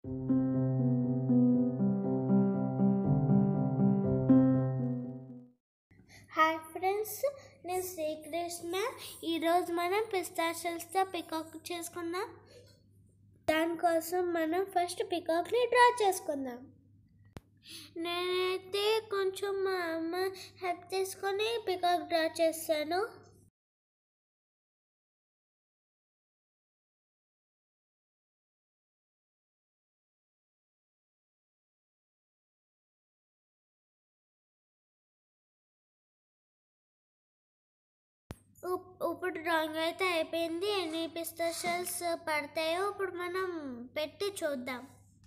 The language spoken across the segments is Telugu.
హాయ్ ఫ్రెండ్స్ నేను శ్రీకృష్ణ ఈరోజు మనం పిస్తాషల్స్తో పికాక్ చేసుకుందాం దానికోసం మనం ఫస్ట్ పికాక్ని డ్రా చేసుకుందాం నేనైతే కొంచెం మా అమ్మ హెల్ప్ తీసుకొని పికాక్ డ్రా చేస్తాను ఉప్- ఇప్పుడు డ్రాయింగ్ అయితే అయిపోయింది ఎన్ని పిస్తాషల్స్ పడతాయో ఇప్పుడు మనం పెట్టి చూద్దాం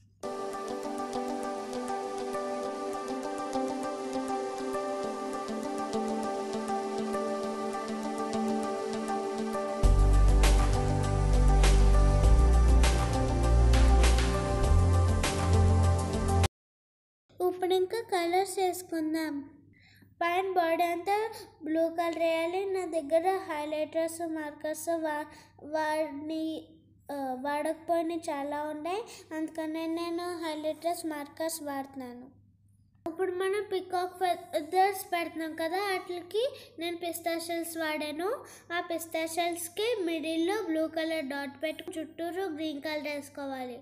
ఇప్పుడు ఇంకా కలర్స్ వేసుకుందాం పైన బాడీ అంతా బ్లూ కలర్ వేయాలి నా దగ్గర హైలైటర్స్ మార్కర్స్ వా వాడిని ఆ, వాడకపోయినవి చాలా ఉన్నాయి అందుకనే నేను హైలైటర్స్ మార్కర్స్ వాడుతున్నాను ఇప్పుడు మనం పికాక్ ఫెదర్స్ పెడుతున్నాం కదా వాటికి నేను పిస్తాషల్స్ వాడాను ఆ పిస్తాషల్స్కి మిడిల్లో బ్లూ కలర్ డాట్ పెట్టి చుట్టూరు గ్రీన్ కలర్ వేసుకోవాలి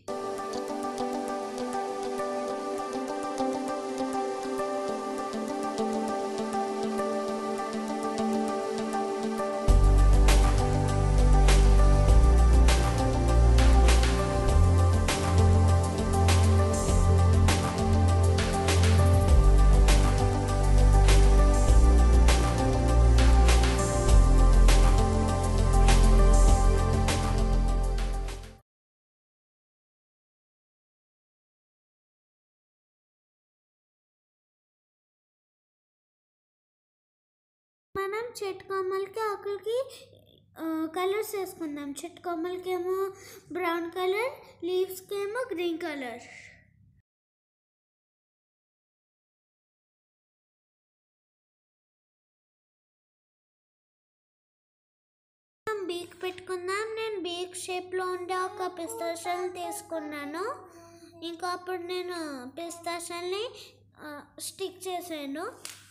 మనం చెట్టు కొమ్మలకి ఆకులకి కలర్స్ వేసుకుందాం చెట్టు కొమ్మలకి ఏమో బ్రౌన్ కలర్ లీవ్స్కి ఏమో గ్రీన్ కలర్ బీక్ పెట్టుకుందాం నేను బీక్ షేప్లో ఉండే ఒక పిస్తాషల్ని తీసుకున్నాను ఇంకా అప్పుడు నేను పిస్తాషల్ని స్టిక్ చేశాను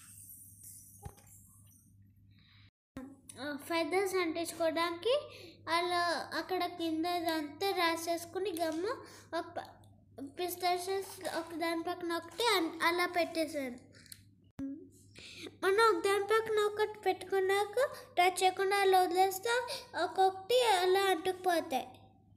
ఫెదర్స్ అంటించుకోవడానికి అలా అక్కడ కింద అంతా రాసేసుకుని గమ్ము ఒక పిస్తాషన్స్ ఒక దాని పక్కన ఒకటి అన్- అలా పెట్టేశాను మనం ఒక దాని పక్కన ఒకటి పెట్టుకున్నాక టచ్ చేయకుండా అలా వదిలేస్తే ఒక్కొక్కటి అలా అంటుకుపోతాయి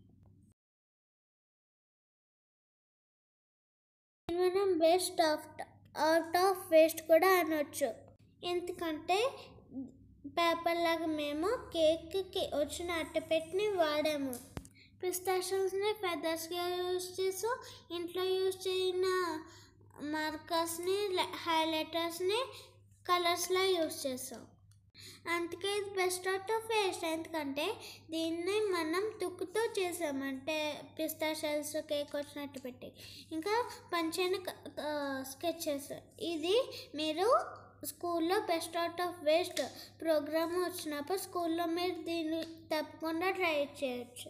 మనం waste of out of waste కూడా అనొచ్చు ఎందుకంటే పేపర్ లాగా మేము కేక్కి వచ్చిన అట్టపెట్టిని వాడాము పిస్తాషల్స్ని ఫెదర్స్గా యూజ్ చేసాం ఇంట్లో యూజ్ చేసిన మార్కర్స్ని హైలైటర్స్ని కలర్స్లో యూజ్ చేసాం అందుకే ఇది బెస్ట్ అవుట్ ఆఫ్ వేస్ట్ ఎందుకంటే దీన్ని మనం తుక్కుతో చేసామంటే పిస్తా షెల్స్ కేక్ వచ్చినట్టు పెట్టి ఇంకా పంచైన స్కెచెస్ ఇది మీరు స్కూల్లో best out of waste program వచ్చినప్పుడు స్కూల్లో మీరు దీన్ని తప్పకుండా ట్రై చేయొచ్చు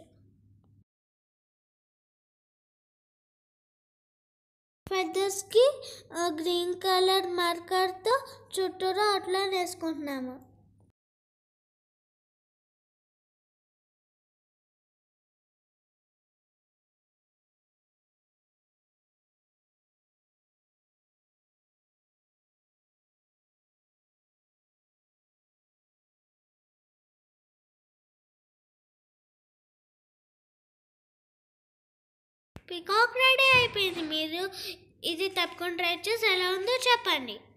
ఫెదర్స్కి గ్రీన్ కలర్ మార్కర్తో చుట్టూరు అవుట్లైన్ వేసుకుంటున్నాము పికాక్ రెడీ అయిపోయింది మీరు ఇది తప్పకుండా ట్రై చేసి ఎలా ఉందో చెప్పండి